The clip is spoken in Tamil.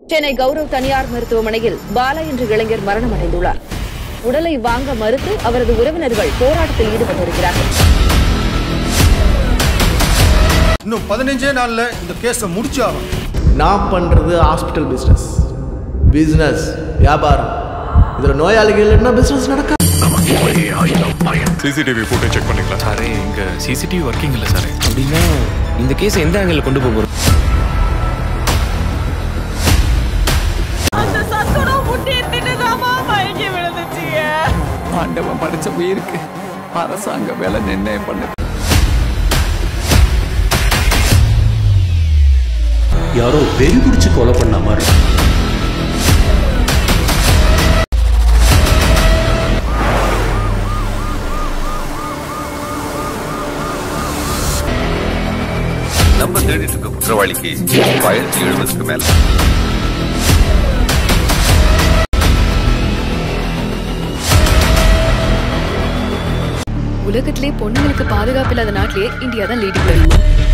சென்னை கௌரவ் தனியார் மருத்துவமனையில் பாலா என்ற இளைஞர் மரணமடைந்துள்ளார் உடலை வாங்க மறுத்து அவரது உறவினர்கள் போராட்டத்தில் ஈடுபட்டிருக்கிறார்கள் இன்னும் பதினஞ்சே நாள்ல இந்த கேஸை முடிச்சு ஆகணும் நான் பண்ணுறது ஹாஸ்பிட்டல் பிஸ்னஸ் பிஸ்னஸ் வியாபாரம் இதில் நோயாளிகள் இல்லைன்னா பிஸ்னஸ் நடக்காது சிசிடிவி ஃபுட்டேஜ் செக் பண்ணிக்கலாம் சாரே இங்க சிசிடிவி ஒர்க்கிங் இல்ல சாரே அப்படின்னா இந்த கேஸ் எந்த ஆங்கிள் கொண்டு போக போறோம் அந்த சத்துணவு முட்டி தின்னுதாமா மயங்கி விழுந்துச்சுங்க ஆண்டவன் படைச்ச உயிருக்கு அரசாங்க வேலை நிர்ணயம் பண்ணு யாரோ வெறி பிடிச்சு கொலை பண்ண மாதிரி நம்ம தேடிட்டு இருக்க குற்றவாளிக்கு ஆயிரத்தி எழுபதுக்கு மேல உலகத்திலே பொண்ணுங்களுக்கு பாதுகாப்பு இல்லாத நாட்டிலேயே இந்தியா தான் லீடிங்